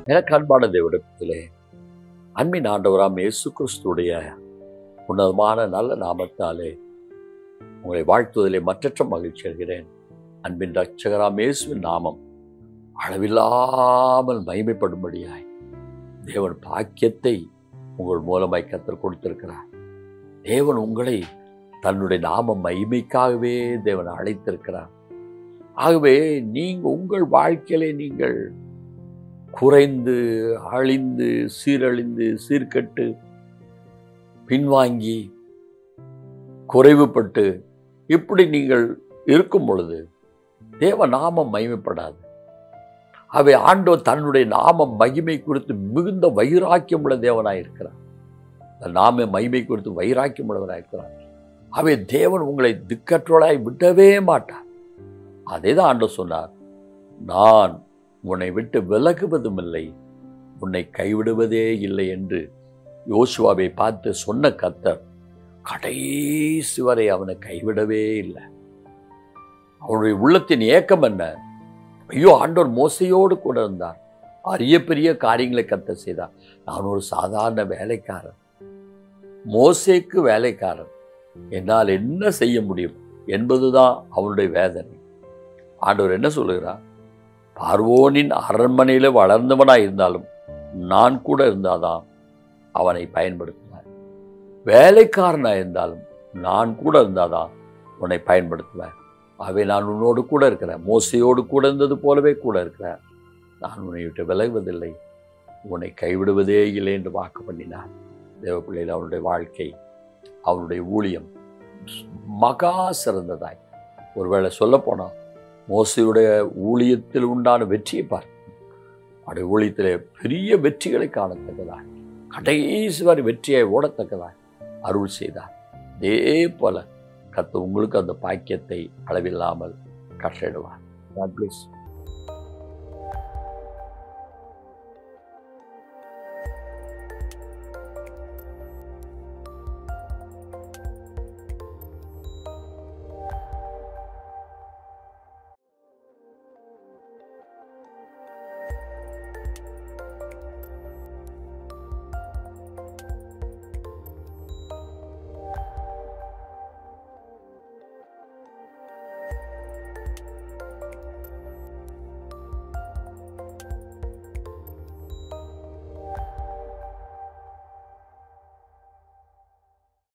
எனக்கு அன்பான தேவடத்திலே அன்பின் ஆண்டவராம் இயேசு கிறிஸ்துடைய உன்னதமான நல்ல நாமத்தாலே உங்களை வாழ்த்துவதிலே மற்றற்ற மகிழ்ச்சி அடைகிறேன் அன்பின் ரட்சகராம் இயேசுவின் நாமம் அளவில்லாமல் மகிமைப்படும்படியாய் தேவன் பாக்கியத்தை உங்கள் மூலமாய் கத்தர் கொடுத்திருக்கிறார் தேவன் உங்களை தன்னுடைய நாம மகிமைக்காகவே தேவன் அழைத்திருக்கிறார் ஆகவே நீங்க உங்கள் வாழ்க்கையிலே நீங்கள் குறைந்து அழிந்து சீரழிந்து சீர்கட்டு பின்வாங்கி குறைவுபட்டு இப்படி நீங்கள் இருக்கும் பொழுது தேவ நாமம் மகிமைப்படாது அவை ஆண்டவர் தன்னுடைய நாம மகிமை குறித்து மிகுந்த வைராக்கியம் உள்ள தேவனாய் இருக்கிறார் தன் நாம மகிமை குறித்து வைராக்கியம் உள்ளவனாய் இருக்கிறார் அவை தேவன் உங்களை திக்கற்றோளாய் விடவே மாட்டார் அதே தான் ஆண்டவர் சொன்னார் நான் உன்னை விட்டு விலகுவதும் இல்லை உன்னை கைவிடுவதே இல்லை என்று யோசுவாவை பார்த்து சொன்ன கத்தர் கடைசி வரை அவனை கைவிடவே இல்லை அவனுடைய உள்ளத்தின் ஏக்கம் என்ன ஐயோ ஆண்டவர் மோசையோடு கூட இருந்தார் அரிய பெரிய காரியங்களை கத்த செய்தார் நான் ஒரு சாதாரண வேலைக்காரன் மோசேக்கு வேலைக்காரன் என்னால் என்ன செய்ய முடியும் என்பதுதான் அவனுடைய வேதனை ஆண்டவர் என்ன சொல்லுகிறார் பார்வோனின் அரண்மனையில் வளர்ந்தவனாய் இருந்தாலும் நான் கூட இருந்தாதான் அவனை பயன்படுத்துவார் வேலைக்காரனாக இருந்தாலும் நான் கூட இருந்தாதான் உன்னை பயன்படுத்துவேன் அவை நான் உன்னோடு கூட இருக்கிறேன் மோசையோடு கூட இருந்தது போலவே கூட இருக்கிறேன் நான் உன்னை விட்டு விலகுவதில்லை உன்னை கைவிடுவதே இல்லை என்று வாக்கு பண்ணினார் தேவ பிள்ளையில் அவனுடைய வாழ்க்கை அவனுடைய ஊழியம் மகா சிறந்ததாய் ஒருவேளை சொல்லப்போனால் மோசையுடைய ஊழியத்தில் உண்டான வெற்றியை பார்க்க அவருடைய ஊழியத்திலே பெரிய வெற்றிகளை காணத்தக்கதாய் கடைசி வரை வெற்றியை ஓடத்தக்கதாய் அருள் செய்தார் அதே போல கத்து உங்களுக்கு அந்த பாக்கியத்தை அளவில்லாமல் கட்டளிடுவார் God bless you.